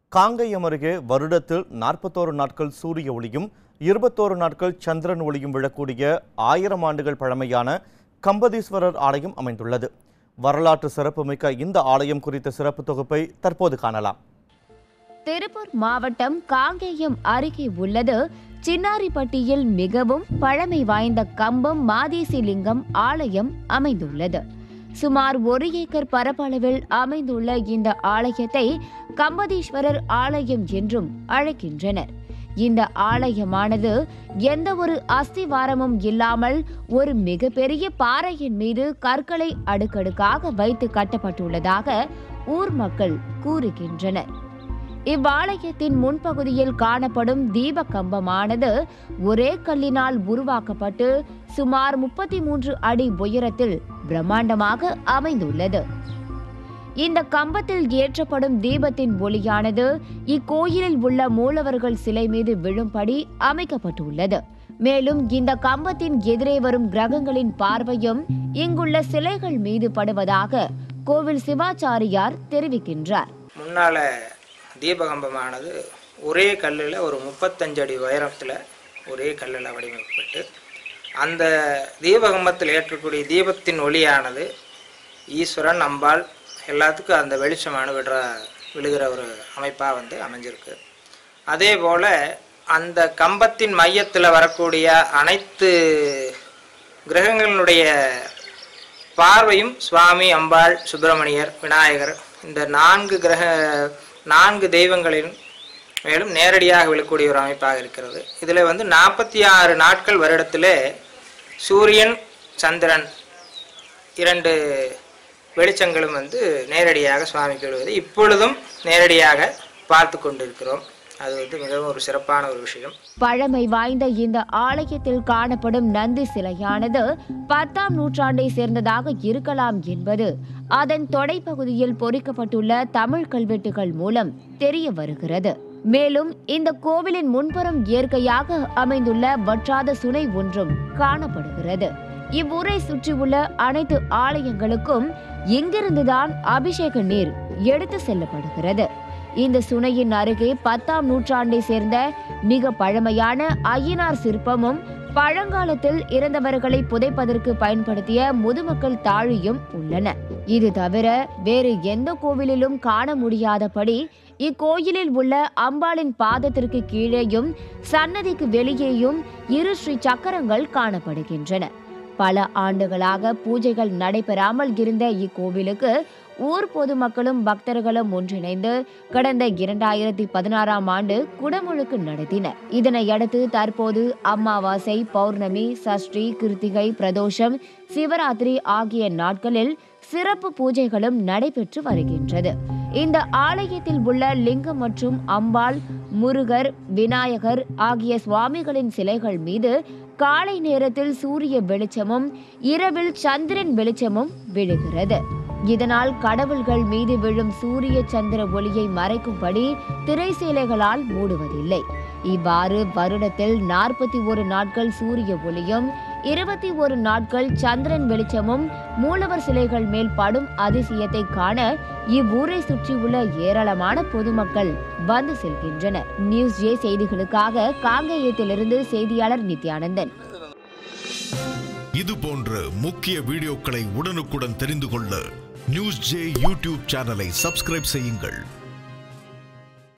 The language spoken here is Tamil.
காங்கேயம் அருகே வருடத்தில் நாற்பத்தோரு நாட்கள் சூரிய ஒளியும் இருபத்தோரு நாட்கள் சந்திரன் ஒளியும் விழக்கூடிய ஆயிரம் ஆண்டுகள் பழமையான கம்பதீஸ்வரர் ஆலயம் அமைந்துள்ளது வரலாற்று சிறப்புமிக்க இந்த ஆலயம் குறித்த சிறப்பு தொகுப்பை தற்போது காணலாம் திருப்பூர் மாவட்டம் காங்கேயம் அருகே உள்ளது சின்னாரிப்பட்டியில் மிகவும் பழமை வாய்ந்த கம்பம் மாதேசி லிங்கம் ஆலயம் அமைந்துள்ளது சுமார் ஒரு ஏக்கர் பரப்பளவில் அமைந்துள்ள இந்த ஆலயத்தை கம்பதீஸ்வரர் ஆலயம் என்றும் அழைக்கின்றனர் இந்த ஆலயமானது எந்த ஒரு அஸ்திவாரமும் இல்லாமல் ஒரு மிகப்பெரிய பாறையின் மீது கற்களை அடுக்கடுக்காக வைத்து கட்டப்பட்டுள்ளதாக ஊர் மக்கள் கூறுகின்றனர் இவ்வாலயத்தின் முன்பகுதியில் காணப்படும் தீப கம்பமானது ஒரே கல்லினால் உருவாக்கப்பட்டு சுமார் முப்பத்தி மூன்று அடி உயரத்தில் பிரம்மாண்டமாக அமைந்துள்ளது இந்த கம்பத்தில் ஏற்றப்படும் தீபத்தின் ஒளியானது இக்கோயிலில் உள்ள மூலவர்கள் சிலை மீது விழும்படி அமைக்கப்பட்டுள்ளது மேலும் இந்த கம்பத்தின் எதிரே வரும் கிரகங்களின் பார்வையும் இங்குள்ள சிலைகள் மீது படுவதாக கோவில் சிவாச்சாரியார் தெரிவிக்கின்றார் முன்னால் தீபகம்பமானது ஒரே கல்லில் ஒரு முப்பத்தஞ்சு அடி உயரத்தில் ஒரே கல்லில் வடிவமைக்கப்பட்டு அந்த தீபகம்பத்தில் ஏற்றக்கூடிய தீபத்தின் ஒளியானது ஈஸ்வரன் அம்பாள் எல்லாத்துக்கும் அந்த வெளிச்சமான விடுற விழுகிற ஒரு அமைப்பாக வந்து அமைஞ்சிருக்கு அதே போல் அந்த கம்பத்தின் மையத்தில் வரக்கூடிய அனைத்து கிரகங்களினுடைய பார்வையும் சுவாமி அம்பாள் சுப்பிரமணியர் விநாயகர் இந்த நான்கு கிரக நான்கு தெய்வங்களின் மேலும் நேரடியாக விழக்கூடிய ஒரு அமைப்பாக இருக்கிறது இதில் வந்து நாற்பத்தி ஆறு நாட்கள் வருடத்தில் சூரியன் சந்திரன் இரண்டு வெளிச்சங்களும் வந்து நேரடியாக சுவாமிக்கு விழுவது இப்பொழுதும் நேரடியாக பார்த்து கொண்டிருக்கிறோம் அது வந்து மிகவும் ஒரு சிறப்பான ஒரு விஷயம் பழமை வாய்ந்த இந்த ஆலயத்தில் காணப்படும் நந்தி சிலையானது பத்தாம் நூற்றாண்டை சேர்ந்ததாக இருக்கலாம் என்பது அதன் தொடைப்பகுதியில் பொறிக்கப்பட்டுள்ள தமிழ் கல்வெட்டுகள் மூலம் தெரிய வருகிறது மேலும் இந்த கோவிலின் முன்புறம் இயற்கையாக அமைந்துள்ள வற்றாத சுனை ஒன்றும் காணப்படுகிறது இவ்வூரை சுற்றியுள்ள அனைத்து ஆலயங்களுக்கும் இங்கிருந்துதான் அபிஷேக நீர் எடுத்து செல்லப்படுகிறது இந்த சுனையின் அருகே பத்தாம் நூற்றாண்டை சேர்ந்த மிக பழமையான ஐயனார் சிற்பமும் பழங்காலத்தில் இறந்தவர்களை புதைப்பதற்கு பயன்படுத்திய முதுமக்கள் தாழியும் உள்ளன இது தவிர வேறு எந்த கோவிலிலும் காண முடியாதபடி இக்கோயிலில் உள்ள அம்பாளின் பாதத்திற்கு கீழேயும் சன்னதிக்கு வெளியேயும் இரு ஸ்ரீ சக்கரங்கள் காணப்படுகின்றன பல ஆண்டுகளாக பூஜைகள் நடைபெறாமல் இருந்த இக்கோவிலுக்கு ஊர் பொதுமக்களும் பக்தர்களும் ஒன்றிணைந்து கடந்த இரண்டாயிரத்தி பதினாறாம் ஆண்டு குடமுழுக்கு நடத்தினர் இதனையடுத்து தற்போது அமாவாசை பௌர்ணமி சஷ்டி கிருத்திகை பிரதோஷம் சிவராத்திரி ஆகிய நாட்களில் சிறப்பு பூஜைகளும் நடைபெற்று வருகின்றது இந்த ஆலயத்தில் உள்ள லிங்கம் மற்றும் அம்பாள் முருகர் விநாயகர் ஆகிய சுவாமிகளின் சிலைகள் மீது காலை நேரத்தில் சூரிய வெளிச்சமும் இரவில் சந்திரன் வெளிச்சமும் விழுகிறது இதனால் கடவுள்கள் மீது விழும் சூரிய சந்திர ஒளியை மறைக்கும்படி திரைசீலைகளால் மூடுவதில்லை இவ்வாறு வருடத்தில் நாற்பத்தி ஒரு நாட்கள் சூரிய ஒளியும் இருபத்தி ஒரு நாட்கள் சந்திரன் வெளிச்சமும் மூலவர் சிலைகள் மேல் படும் அதிசயத்தை காண இவ்வூரை சுற்றியுள்ள ஏராளமான பொதுமக்கள் வந்து செல்கின்றனர் நியூஸ் ஜே செய்திகளுக்காக காங்கேயத்திலிருந்து செய்தியாளர் நித்யானந்தன் இது போன்ற முக்கிய வீடியோக்களை உடனுக்குடன் தெரிந்து கொள்ள நியூஸ் ஜே யூடியூப் சேனலை சப்ஸ்கிரைப் செய்யுங்கள்